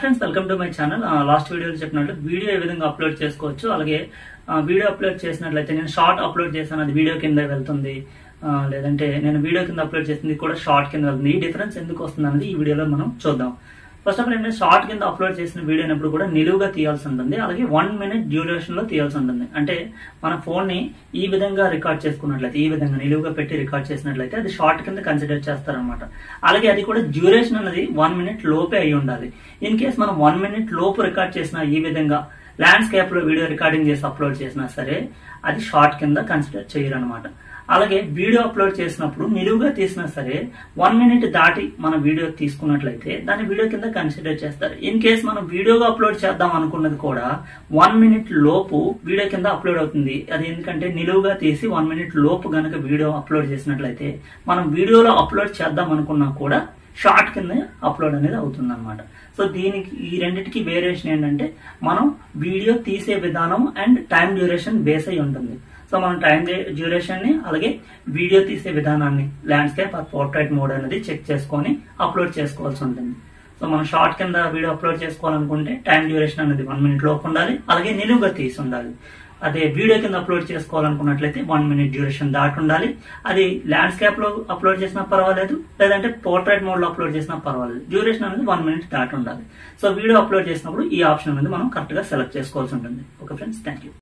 friends welcome to my channel last వీడియోలో చెప్పినట్లు video ఏ విధంగా అప్లోడ్ చేసుకోవచ్చు అలాగే ఆ, వీడియో అప్లోడ్ చేసినట్లయితే నేను షార్ట్ అప్లోడ్ చేశాను అది వీడియో కింద వెళ్తుంది ఆ, లేదంటే నేను వీడియో కింద అప్లోడ్ చేసింది కూడా షార్ట్ కింద వెళ్తుంది ఈ డిఫరెన్స్ ఎందుకు వస్తుంది అనేది ఈ వీడియోలో మనం చూద్దాం ఫస్ట్ ఆఫ్ ఆల్ ఏంటంటే షార్ట్ కింద అప్లోడ్ చేసిన వీడియో అయినప్పుడు కూడా నిలువుగా తీయాల్సి ఉంటుంది అలాగే వన్ మినిట్ డ్యూరేషన్ లో తీయాల్సి ఉంటుంది అంటే మన ఫోన్ ని ఈ విధంగా రికార్డ్ చేసుకున్నట్లయితే ఈ విధంగా నిలువుగా పెట్టి రికార్డ్ చేసినట్లయితే అది షార్ట్ కింద కన్సిడర్ చేస్తారనమాట అలాగే అది కూడా డ్యూరేషన్ అనేది వన్ మినిట్ లోపే అయి ఉండాలి ఇన్ కేస్ మనం వన్ మినిట్ లోపు రికార్డ్ చేసిన ఈ విధంగా ల్యాండ్స్కేప్ లో వీడియో రికార్డింగ్ చేసి అప్లోడ్ చేసినా సరే అది షార్ట్ కింద కన్సిడర్ చేయరు అనమాట అలాగే వీడియో అప్లోడ్ చేసినప్పుడు నిలువుగా తీసినా సరే వన్ మినిట్ దాటి మన వీడియో తీసుకున్నట్లయితే దాన్ని వీడియో కింద కన్సిడర్ చేస్తారు ఇన్ కేస్ మనం వీడియోగా అప్లోడ్ చేద్దాం అనుకున్నది కూడా వన్ మినిట్ లోపు వీడియో కింద అప్లోడ్ అవుతుంది అది ఎందుకంటే నిలువుగా తీసి వన్ మినిట్ లోపు గనక వీడియో అప్లోడ్ చేసినట్లయితే మనం వీడియోలో అప్లోడ్ చేద్దాం అనుకున్నా కూడా షార్ట్ కింద అప్లోడ్ అనేది అవుతుంది అనమాట సో దీనికి ఈ రెండింటికి వేరియేషన్ ఏంటంటే మనం వీడియో తీసే విధానం అండ్ టైం డ్యూరేషన్ బేస్ అయి ఉంటుంది సో మనం టైం డ్యూరేషన్ ని అలాగే వీడియో తీసే విధానాన్ని ల్యాండ్స్కేప్ ఆ పోర్ట్రైట్ మోడ్ అనేది చెక్ చేసుకొని అప్లోడ్ చేసుకోవాల్సి ఉంటుంది సో మనం షార్ట్ కింద వీడియో అప్లోడ్ చేసుకోవాలనుకుంటే టైం డ్యూరేషన్ అనేది వన్ మినిట్ లోపు ఉండాలి అలాగే నిలువుగా తీసి ఉండాలి అదే వీడియో కింద అప్లోడ్ చేసుకోవాలనుకున్నట్లయితే వన్ మినిట్ డ్యూరేషన్ దాటి ఉండాలి అది ల్యాండ్స్కేప్ లో అప్లోడ్ చేసినా పర్వాలేదు లేదంటే పోర్ట్రైట్ మోడ్ లో అప్లోడ్ చేసినా పర్వాలేదు డ్యూరేషన్ అనేది వన్ మినిట్ దాటి ఉండాలి సో వీడియో అప్లోడ్ చేసినప్పుడు ఈ ఆప్షన్ అనేది మనం కరెక్ట్ గా సెలెక్ట్ చేసుకోవాల్సి ఉంటుంది ఓకే ఫ్రెండ్స్ థ్యాంక్ యూ